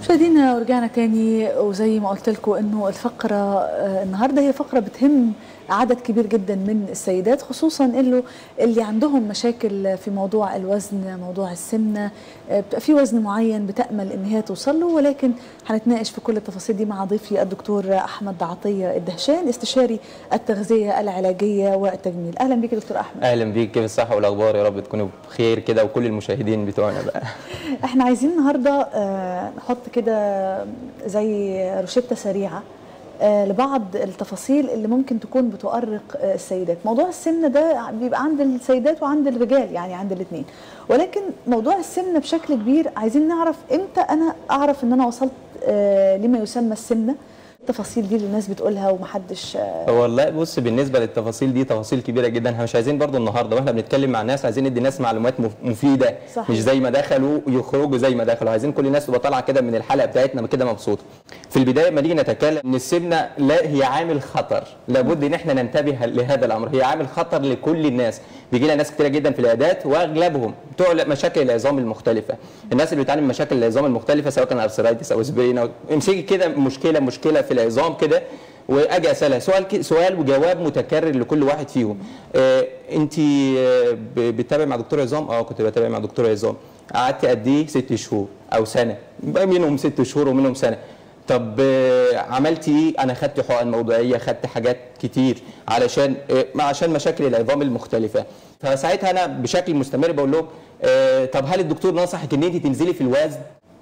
مشاهدينا ورجعنا تاني وزي ما قلت لكم انه الفقره آه، النهارده هي فقره بتهم عدد كبير جدا من السيدات خصوصا اللي اللي عندهم مشاكل في موضوع الوزن موضوع السمنه آه، بتبقى في وزن معين بتامل ان هي توصل له ولكن هنتناقش في كل التفاصيل دي مع ضيفي الدكتور احمد عطيه الدهشان استشاري التغذيه العلاجيه والتجميل اهلا بيك يا دكتور احمد اهلا بيك كيف الصحه والاخبار يا رب تكونوا بخير كده وكل المشاهدين بتوعنا بقى احنا عايزين النهارده آه، نحط كده زي روشته سريعه آه، لبعض التفاصيل اللي ممكن تكون بتؤرق آه، السيدات موضوع السمنه ده بيبقى عند السيدات وعند الرجال يعني عند الاثنين ولكن موضوع السمنه بشكل كبير عايزين نعرف امتى انا اعرف ان انا وصلت آه، لما يسمى السمنه التفاصيل دي اللي الناس بتقولها ومحدش آه، والله بص بالنسبه للتفاصيل دي تفاصيل كبيره جدا احنا مش عايزين برضو النهارده واحنا بنتكلم مع الناس عايزين ندي الناس معلومات مف- مفيده صحيح. مش زي ما دخلوا يخرجوا زي ما دخلوا عايزين كل الناس تبقى طالعه كده من الحلقه بتاعتنا كده مبسوطه في البدايه لما نيجي نتكلم ان السمنه لا هي عامل خطر لابد ان احنا ننتبه لهذا الامر هي عامل خطر لكل الناس بيجي لنا ناس كتيره جدا في العيادات واغلبهم بتوع مشاكل العظام المختلفه الناس اللي بتعاني من مشاكل العظام المختلفه سواء كان ارثرايتس او سبرين او امسكي كده مشكله مشكله في العظام كده واجي اسالها سؤال ك- سؤال وجواب متكرر لكل واحد فيهم آه انت آه ب- بتتابع مع دكتور عظام اه كنت بتابع مع دكتور عظام قعدت قد ايه ست شهور او سنه بقى منهم ست شهور ومنهم سنه طب آه، عملت ايه انا خدت حقن موضعيه خدت حاجات كتير علشان آه، عشان مشاكل العظام المختلفه فساعتها انا بشكل مستمر بقول لهم آه، طب هل الدكتور نصحك ان انت تنزلي في الوزن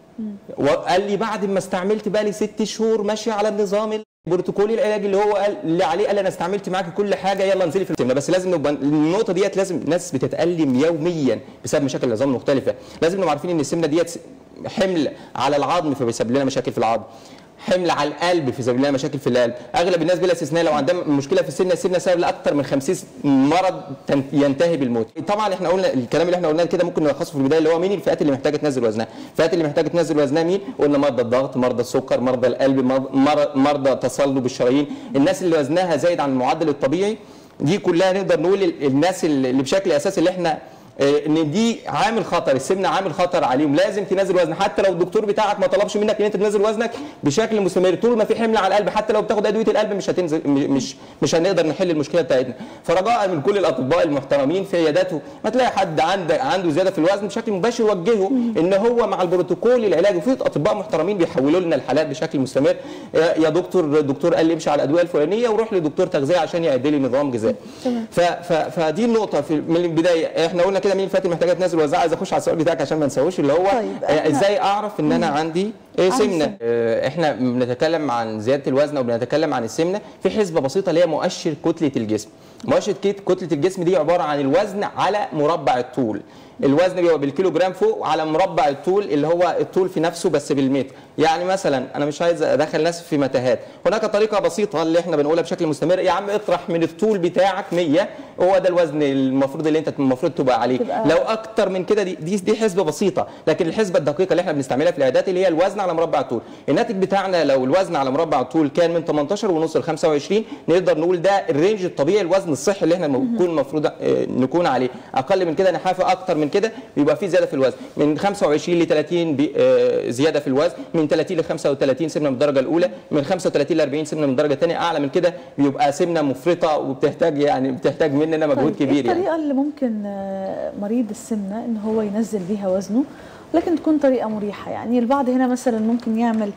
وقال لي بعد ما استعملت بقى لي ست شهور ماشيه على النظام البروتوكولي العلاجي اللي هو قال اللي عليه قال انا استعملت معاك كل حاجه يلا انزلي في السمنه بس لازم نبقى النقطه ديت لازم ناس بتتالم يوميا بسبب مشاكل العظام المختلفه لازم نبقى عارفين ان السمنه ديت حمل على العظم فبيسبب لنا مشاكل في العظم حمل على القلب في سبيل الله مشاكل في القلب اغلب الناس بلا استثناء لو عندها مشكله في السمنه السمنه سبب لاكثر من 50 مرض تن- ينتهي بالموت طبعا احنا قلنا الكلام اللي احنا قلناه كده ممكن نلخصه في البدايه اللي هو مين الفئات اللي محتاجه تنزل وزنها الفئات اللي محتاجه تنزل وزنها مين قلنا مرضى الضغط مرضى السكر مرضى القلب مرض- مر- مرضى تصلب الشرايين الناس اللي وزنها زايد عن المعدل الطبيعي دي كلها نقدر نقول ال- الناس اللي اللي بشكل اساسي اللي احنا آه، ان دي عامل خطر السمنه عامل خطر عليهم لازم تنزل وزن حتى لو الدكتور بتاعك ما طلبش منك ان انت تنزل وزنك بشكل مستمر طول ما في حمل على القلب حتى لو بتاخد ادويه القلب مش هتنزل م- مش مش هنقدر نحل المشكله بتاعتنا فرجاء من كل الاطباء المحترمين في عياداته ما تلاقي حد عنده عنده زياده في الوزن بشكل مباشر وجهه ان هو مع البروتوكول العلاجي وفي اطباء محترمين بيحولوا لنا الحالات بشكل مستمر يا يا دكتور الدكتور قال لي امشي على الادويه الفلانيه وروح لدكتور تغذيه عشان يعدل لي نظام غذائي تمام. ف ف فدي النقطه في من البدايه احنا قلنا كده مين الفئات اللي محتاجه تنزل وزنها عايز اخش على السؤال بتاعك عشان ما نسويش اللي هو طيب، آه، إحنا- ازاي اعرف ان انا عندي آه، عن سمنه السمنة. آه، احنا بنتكلم عن زياده الوزن او بنتكلم عن السمنه في حسبه بسيطه اللي هي مؤشر كتله الجسم مؤشر كت- كتله الجسم دي عباره عن الوزن على مربع الطول الوزن بيبقى بالكيلو جرام فوق على مربع الطول اللي هو الطول في نفسه بس بالمتر يعني مثلا انا مش عايز ادخل ناس في متاهات هناك طريقه بسيطه اللي احنا بنقولها بشكل مستمر يا عم اطرح من الطول بتاعك 100 هو ده الوزن المفروض اللي انت المفروض تبقى عليه تبقى- لو اكتر من كده دي دي, دي حسبه بسيطه لكن الحسبه الدقيقه اللي احنا بنستعملها في العيادات اللي هي الوزن على مربع الطول الناتج بتاعنا لو الوزن على مربع الطول كان من 18 ونص ل 25 نقدر نقول ده الرينج الطبيعي الوزن الصحي اللي احنا نكون المفروض آه، نكون عليه اقل من كده نحافه اكتر من كده بيبقى في زياده في الوزن من 25 ل 30 بي- آه، زياده في الوزن من 30 ل 35 سمنه من الدرجه الاولى من 35 ل 40 سمنه من الدرجه الثانيه اعلى من كده بيبقى سمنه مفرطه وبتحتاج يعني بتحتاج مننا مجهود طيب، كبير ايه يعني الطريقه اللي ممكن آه، مريض السمنه ان هو ينزل بيها وزنه لكن تكون طريقه مريحه يعني البعض هنا مثلا ممكن يعمل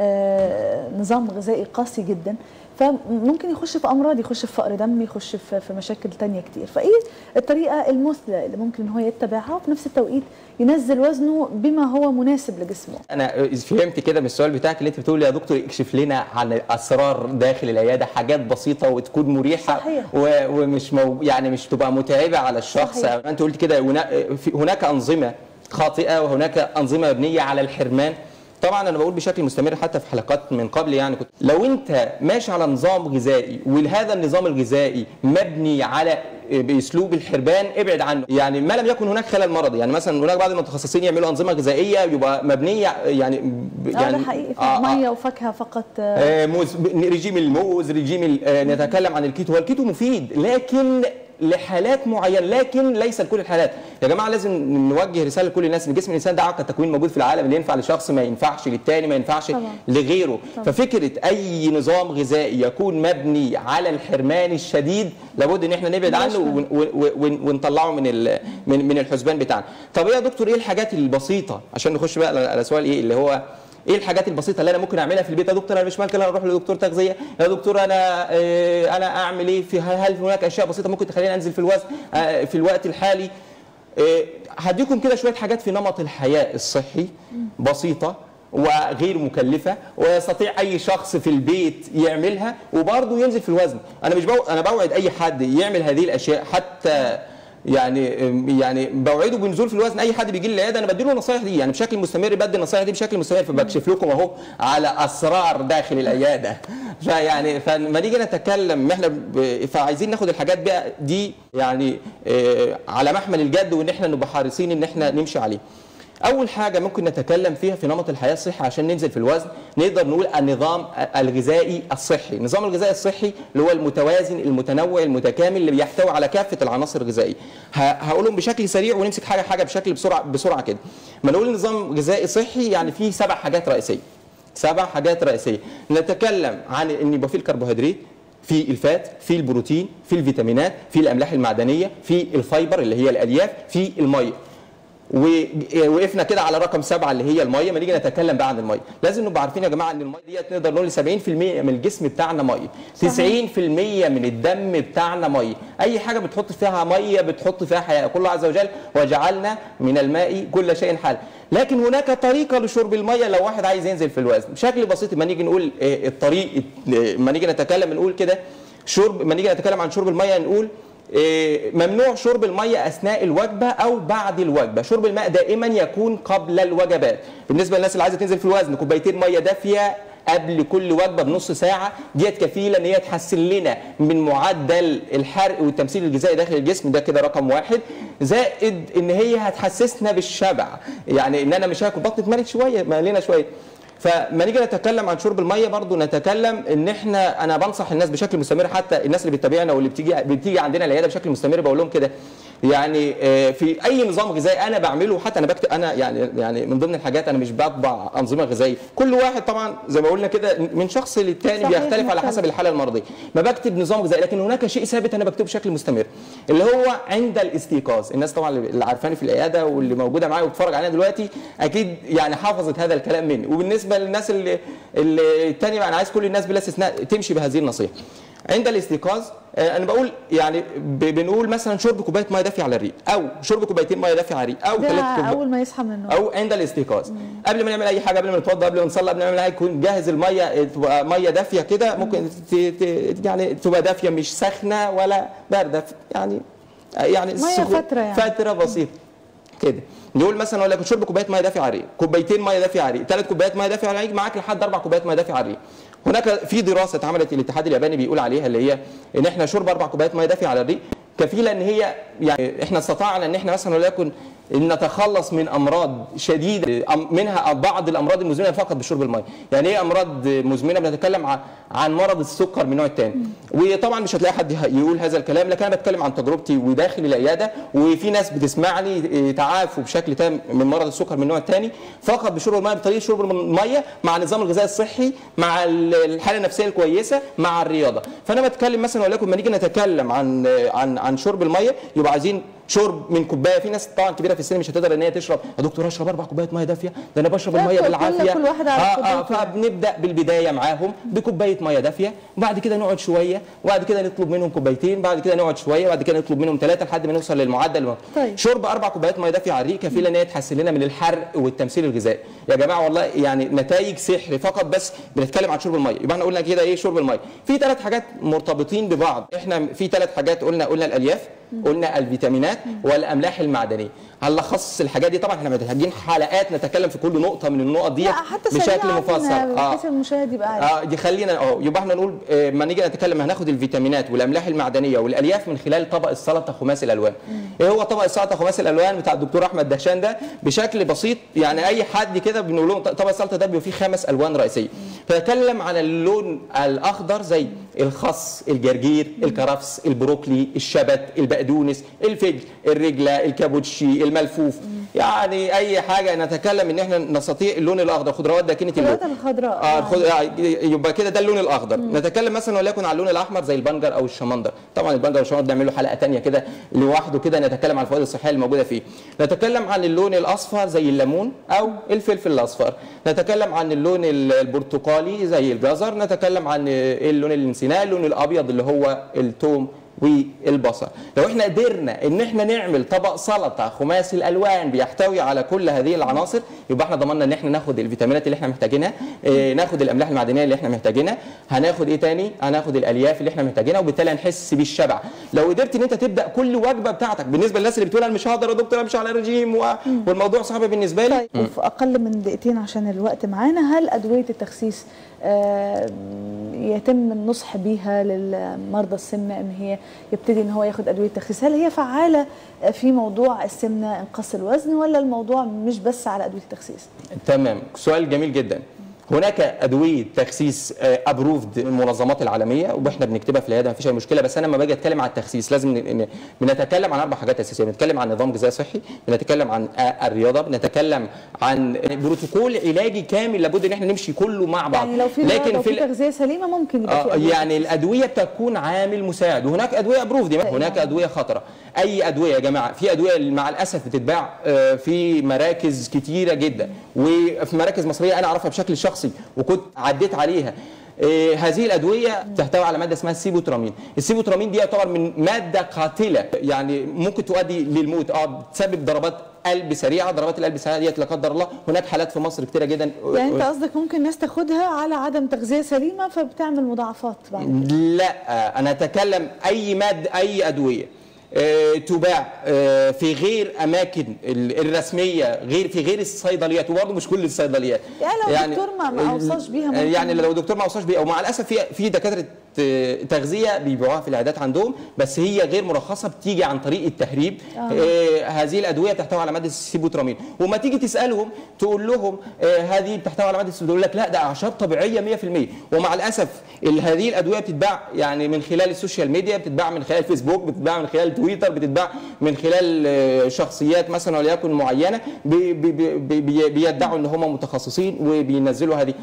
آه، نظام غذائي قاسي جدا فممكن يخش في امراض يخش في فقر دم يخش في في مشاكل تانية كتير فايه الطريقه المثلى اللي ممكن ان هو يتبعها وفي نفس التوقيت ينزل وزنه بما هو مناسب لجسمه انا فهمت كده من السؤال بتاعك اللي انت بتقول يا دكتور اكشف لنا عن اسرار داخل العياده حاجات بسيطه وتكون مريحه صحيح. و- ومش مو يعني مش تبقى متعبه على الشخص صحيح. انت قلت كده هنا- في- هناك انظمه خاطئه وهناك انظمه مبنيه على الحرمان طبعا انا بقول بشكل مستمر حتى في حلقات من قبل يعني كنت لو انت ماشي على نظام غذائي وهذا النظام الغذائي مبني على باسلوب الحربان ابعد عنه يعني ما لم يكن هناك خلل مرضي يعني مثلا هناك بعض المتخصصين يعملوا انظمه غذائيه يبقى مبنيه يعني ب- اه يعني ده حقيقي آه، آه. ميه وفاكهه فقط آه، آه، موز رجيم الموز رجيم ال- آه، نتكلم عن الكيتو هو الكيتو مفيد لكن لحالات معينه لكن ليس لكل الحالات يا جماعه لازم نوجه رساله لكل الناس ان جسم الانسان ده عقد تكوين موجود في العالم اللي ينفع لشخص ما ينفعش للتاني ما ينفعش طبعا. لغيره طبعا. ففكره اي نظام غذائي يكون مبني على الحرمان الشديد لابد ان احنا نبعد عنه يشمل. ون- ون- ون- ونطلعه من ال- من من الحسبان بتاعنا طب ايه يا دكتور ايه الحاجات البسيطه عشان نخش بقى على- على سؤال ايه اللي هو ايه الحاجات البسيطه اللي انا ممكن اعملها في البيت يا دكتور انا مش مالك انا اروح لدكتور تغذيه يا دكتور انا إيه انا اعمل ايه في هل هناك اشياء بسيطه ممكن تخليني انزل في الوزن آه، في الوقت الحالي إيه، هديكم كده شويه حاجات في نمط الحياه الصحي بسيطه وغير مكلفه ويستطيع اي شخص في البيت يعملها وبرضه ينزل في الوزن انا مش بو... انا بوعد اي حد يعمل هذه الاشياء حتى يعني يعني بوعده بنزول في الوزن اي حد بيجي لي العياده انا بديله النصايح دي يعني بشكل مستمر بدي النصايح دي بشكل مستمر فبكشف لكم اهو على اسرار داخل العياده فيعني فلما نيجي نتكلم احنا ب... فعايزين ناخد الحاجات بقى دي يعني آه، على محمل الجد وان احنا نبقى حريصين ان احنا نمشي عليه اول حاجه ممكن نتكلم فيها في نمط الحياه الصحي عشان ننزل في الوزن نقدر نقول النظام الغذائي الصحي النظام الغذائي الصحي اللي هو المتوازن المتنوع المتكامل اللي بيحتوي على كافه العناصر الغذائيه ه- هقولهم بشكل سريع ونمسك حاجه حاجه بشكل بسرعه بسرعه كده ما نقول نظام غذائي صحي يعني فيه سبع حاجات رئيسيه سبع حاجات رئيسيه نتكلم عن ان يبقى فيه الكربوهيدرات في الفات في البروتين في الفيتامينات في الاملاح المعدنيه في الفايبر اللي هي الالياف في الميه ووقفنا كده على رقم سبعه اللي هي الميه ما نيجي نتكلم بقى عن الميه لازم نبقى عارفين يا جماعه ان الميه ديت نقدر نقول 70% من الجسم بتاعنا ميه 90% من الدم بتاعنا ميه اي حاجه بتحط فيها ميه بتحط فيها حياه يقول الله عز وجل وجعلنا من الماء كل شيء حل لكن هناك طريقه لشرب الميه لو واحد عايز ينزل في الوزن بشكل بسيط ما نيجي نقول آه، الطريق آه، ما نيجي نتكلم نقول كده شرب ما نيجي نتكلم عن شرب الميه نقول إيه، ممنوع شرب الميه اثناء الوجبه او بعد الوجبه شرب الماء دائما يكون قبل الوجبات بالنسبه للناس اللي عايزه تنزل في الوزن كوبايتين ميه دافيه قبل كل وجبه بنص ساعه ديت كفيله ان هي تحسن لنا من معدل الحرق والتمثيل الغذائي داخل الجسم ده كده رقم واحد زائد ان هي هتحسسنا بالشبع يعني ان انا مش هاكل بطني اتملت شويه مالينا شويه فما نيجي نتكلم عن شرب الميه برضو نتكلم ان احنا انا بنصح الناس بشكل مستمر حتى الناس اللي بتتابعنا واللي بتيجي بتيجي عندنا العياده بشكل مستمر بقول لهم كده يعني آه، في اي نظام غذائي انا بعمله حتى انا بكتب انا يعني يعني من ضمن الحاجات انا مش بطبع انظمه غذائيه كل واحد طبعا زي ما قلنا كده من شخص للتاني صحيح، بيختلف على مختلف. حسب الحاله المرضيه ما بكتب نظام غذائي لكن هناك شيء ثابت انا بكتبه بشكل مستمر اللي هو عند الاستيقاظ الناس طبعا اللي عارفاني في العياده واللي موجوده معايا وبتتفرج علينا دلوقتي اكيد يعني حافظت هذا الكلام مني وبالنسبه للناس اللي اللي التاني بقى انا عايز كل الناس بلا استثناء تمشي بهذه النصيحه عند الاستيقاظ آه، انا بقول يعني ب- بنقول مثلا شرب كوبايه ميه دافيه على الريق او شرب كوبايتين ميه دافيه على الريق او ثلاث ده كوبايات اول ما يصحى من النوم او عند الاستيقاظ قبل ما نعمل اي حاجه قبل ما نتوضا قبل ما نصلي قبل ما نعمل حاجه يكون جاهز الميه تبقى ميه دافيه كده ممكن ت- ت- يعني تبقى دافيه مش سخنه ولا بارده يعني يعني مية السخون- فترة يعني. فتره بسيطه كده نقول مثلا ولا شرب كوبايه ميه دافيه على الريق كوبايتين ميه دافيه على الريق ثلاث كوبايات ميه دافيه على الريق معاك لحد اربع كوبايات ميه دافيه على الريق هناك في دراسه اتعملت الاتحاد الياباني بيقول عليها اللي هي ان احنا شرب اربع كوبايات ميه دافيه على الريق كفيله ان هي يعني احنا استطعنا ان احنا مثلا وليكن ان نتخلص من امراض شديده أم- منها بعض الامراض المزمنه فقط بشرب الميه يعني ايه امراض مزمنه بنتكلم عن عن مرض السكر من النوع الثاني وطبعا مش هتلاقي حد يقول هذا الكلام لكن انا بتكلم عن تجربتي وداخل العياده وفي ناس بتسمعني إيه، تعافوا بشكل تام من مرض السكر من النوع الثاني فقط بشرب الميه بطريقه شرب الميه مع النظام الغذائي الصحي مع ال- الحاله النفسيه الكويسه مع الرياضه فانا بتكلم مثلا وليكن لما نيجي نتكلم عن عن عن شرب الميه يبقى عايزين شرب من كوبايه في ناس طبعا كبيره في السن مش هتقدر ان هي تشرب يا دكتور اشرب اربع كوبايات ميه دافيه ده انا بشرب لا، الميه كل- بالعافيه كل واحد على آه آه قدرته. فبنبدا بالبدايه معاهم بكوبايه ميه دافيه وبعد كده نقعد شويه وبعد كده نطلب منهم كوبايتين بعد كده نقعد شويه وبعد كده نطلب منهم ثلاثه لحد ما نوصل للمعدل طيب. شرب اربع كوبايات ميه دافيه على الريق كفيله ان هي تحسن لنا من الحرق والتمثيل الغذائي يا جماعه والله يعني نتائج سحر فقط بس بنتكلم عن شرب الميه يبقى احنا قلنا كده ايه شرب الميه في ثلاث حاجات مرتبطين ببعض احنا في ثلاث حاجات قلنا قلنا الالياف قلنا الفيتامينات والاملاح المعدنيه هنلخص الحاجات دي طبعا احنا محتاجين حلقات نتكلم في كل نقطه من النقط دي لا حتى بشكل سريعاً مفصل بحيث المشاهد يبقى عارف اه دي خلينا اه يبقى احنا نقول آه، ما نيجي نتكلم هناخد الفيتامينات والاملاح المعدنيه والالياف من خلال طبق السلطه خماسي الالوان ايه هو طبق السلطه خماسي الالوان بتاع الدكتور احمد دهشان ده بشكل بسيط يعني اي حد كده بنقول لهم طبق السلطه ده بيبقى فيه خمس الوان رئيسيه فيتكلم عن اللون الاخضر زي الخس الجرجير الكرفس البروكلي الشبت البقدونس الفجل الرجله الكابوتشي الملفوف يعني اي حاجه نتكلم ان احنا نستطيع اللون الاخضر خضروات داكنه اللون الخضروات الخضراء اه الخض... آه، يبقى كده ده اللون الاخضر نتكلم مثلا وليكن على اللون الاحمر زي البنجر او الشمندر طبعا البنجر والشمندر نعمل له حلقه ثانيه كده لوحده كده نتكلم عن الفوائد الصحيه الموجوده فيه نتكلم عن اللون الاصفر زي الليمون او الفلفل الاصفر نتكلم عن اللون ال- البرتقالي زي الجزر نتكلم عن ايه اللون اللي نسيناه اللون الابيض اللي هو الثوم والبصل لو احنا قدرنا ان احنا نعمل طبق سلطه خماسي الالوان بيحتوي على كل هذه العناصر يبقى احنا ضمننا ان احنا ناخد الفيتامينات اللي احنا محتاجينها اه ناخد الاملاح المعدنيه اللي احنا محتاجينها هناخد ايه تاني هناخد الالياف اللي احنا محتاجينها وبالتالي هنحس بالشبع لو قدرت ان انت تبدا كل وجبه بتاعتك بالنسبه للناس اللي بتقول انا مش هقدر يا دكتور امشي على رجيم و... والموضوع صعب بالنسبه لي طيب وفي اقل من دقيقتين عشان الوقت معانا هل ادويه التخسيس آه، يتم النصح بيها للمرضى السمنه ان هي يبتدي ان هو ياخد ادويه تخسيس هل هي فعاله في موضوع السمنه انقاص الوزن ولا الموضوع مش بس على ادويه التخسيس تمام سؤال جميل جدا هناك ادويه تخسيس ابروفد من المنظمات العالميه واحنا بنكتبها في العياده مفيش اي مشكله بس انا لما باجي اتكلم عن التخسيس لازم ن- ن- بنتكلم عن اربع حاجات اساسيه بنتكلم عن نظام غذائي صحي بنتكلم عن آه، الرياضه بنتكلم عن بروتوكول علاجي كامل لابد ان احنا نمشي كله مع بعض يعني لو في لكن لو في ال- تغذيه سليمه ممكن يبقى في آه أدوية يعني الادويه بتكون عامل مساعد وهناك ادويه ابروفد هناك ادويه خطره اي ادويه يا جماعه في ادويه مع الاسف بتتباع آه، في مراكز كتيره جدا وفي مراكز مصريه انا اعرفها بشكل شخصي وكنت عديت عليها آه، هذه الادويه تحتوي على ماده اسمها السيبوترامين السيبوترامين دي يعتبر من ماده قاتله يعني ممكن تؤدي للموت اه تسبب ضربات قلب سريعه ضربات القلب السريعه ديت لا قدر الله هناك حالات في مصر كتيره جدا يعني انت قصدك ممكن الناس تاخدها على عدم تغذيه سليمه فبتعمل مضاعفات بعد كده لا انا اتكلم اي ماده اي ادويه آه، تباع آه، في غير اماكن ال- الرسميه غير في غير الصيدليات وبرضه مش كل الصيدليات يعني لو دكتور ما- ما أوصاش بيها ممكن- يعني لو دكتور ما اوصاش بيها او مع الاسف في في دكاتره آه، تغذيه بيبيعوها في العيادات عندهم بس هي غير مرخصه بتيجي عن طريق التهريب آه. آه، هذه الادويه تحتوي على ماده السيبوترامين وما تيجي تسالهم تقول لهم آه، هذه بتحتوي على ماده السيبوترامين يقول لك لا ده اعشاب طبيعيه 100% ومع الاسف ال- هذه الادويه بتتباع يعني من خلال السوشيال ميديا بتتباع من خلال فيسبوك بتتباع من خلال تويتر بتتباع من خلال آه، شخصيات مثلا وليكن معينه بي- بي- بي- بي- بيدعوا ان هم متخصصين وبينزلوا هذه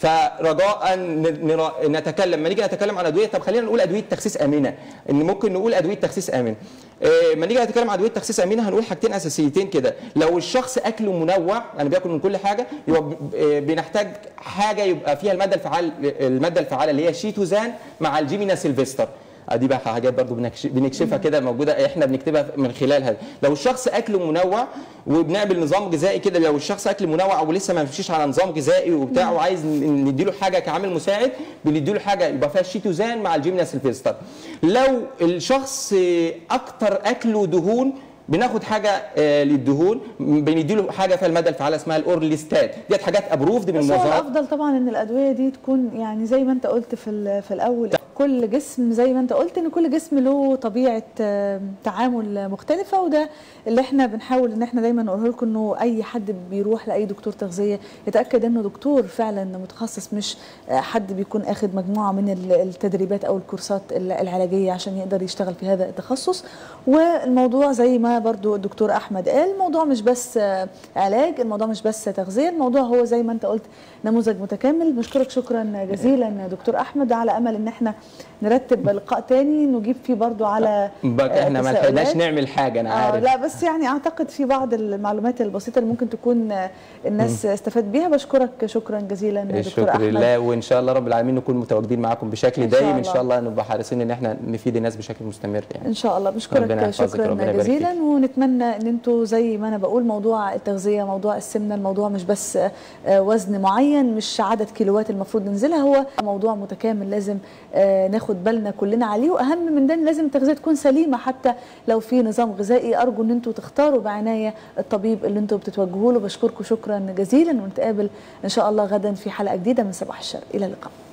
فرجاء ن- نرا- نتكلم ما نيجي نتكلم عن ادويه طب خلينا نقول ادويه تخسيس امنه ان ممكن نقول ادويه تخسيس امن آه، ما نيجي نتكلم عن ادويه تخسيس امنه هنقول حاجتين اساسيتين كده لو الشخص اكله منوع يعني بياكل من كل حاجه يبقى ب- آه، بنحتاج حاجه يبقى فيها الماده الفعال الماده الفعاله اللي هي شيتوزان مع الجيمينا سيلفستر آه، دي بقى حاجات برضو بنكش- بنكشفها كده موجوده احنا بنكتبها من خلال هذا لو الشخص اكله منوع وبنعمل نظام غذائي كده لو الشخص اكل منوع او لسه ما مشيش على نظام غذائي وبتاع وعايز ن- نديله حاجه كعامل مساعد بنديله حاجه يبقى فيها الشيتوزان مع الجيمنا سيلفستر لو الشخص آه، اكتر اكله دهون بناخد حاجه آه، للدهون بنديله حاجه فيها الماده الفعاله اسمها الاورليستات ديت حاجات ابروفد من بس هو المنظمات الافضل طبعا ان الادويه دي تكون يعني زي ما انت قلت في ال- في الاول كل جسم زي ما انت قلت ان كل جسم له طبيعه آه، تعامل مختلفه وده اللي احنا بنحاول ان احنا دايما نقوله لكم انه اي حد بيروح لاي دكتور تغذيه يتاكد انه دكتور فعلا متخصص مش آه، حد بيكون اخد مجموعه من ال- التدريبات او الكورسات ال- العلاجيه عشان يقدر يشتغل في هذا التخصص والموضوع زي ما برضو الدكتور احمد قال الموضوع مش بس آه، علاج الموضوع مش بس تغذيه الموضوع هو زي ما انت قلت نموذج متكامل بشكرك شكرا جزيلا دكتور احمد على امل ان احنا نرتب لقاء تاني نجيب فيه برضو على بقى احنا ما تساؤلات. لحقناش نعمل حاجه انا آه عارف لا بس يعني اعتقد في بعض المعلومات البسيطه اللي ممكن تكون آه، الناس استفاد بيها بشكرك شكرا جزيلا دكتور الشكر احمد لله وان شاء الله رب العالمين نكون متواجدين معاكم بشكل إن شاء دايم ان الله. شاء الله نبقى حريصين ان احنا نفيد الناس بشكل مستمر يعني ان شاء الله ربنا بشكرك يحفظك، ربنا شكرا يبارك جزيلا فيك. ونتمنى ان انتوا زي ما انا بقول موضوع التغذيه موضوع السمنه الموضوع مش بس آه، وزن معين مش عدد كيلوات المفروض ننزلها هو موضوع متكامل لازم آه، ناخد بالنا كلنا عليه واهم من ده إن لازم التغذيه تكون سليمه حتى لو في نظام غذائي ارجو ان انتوا تختاروا بعنايه الطبيب اللي انتوا بتتوجهوا له بشكركم شكرا جزيلا ونتقابل ان شاء الله غدا في حلقه جديده من صباح الشرق الى اللقاء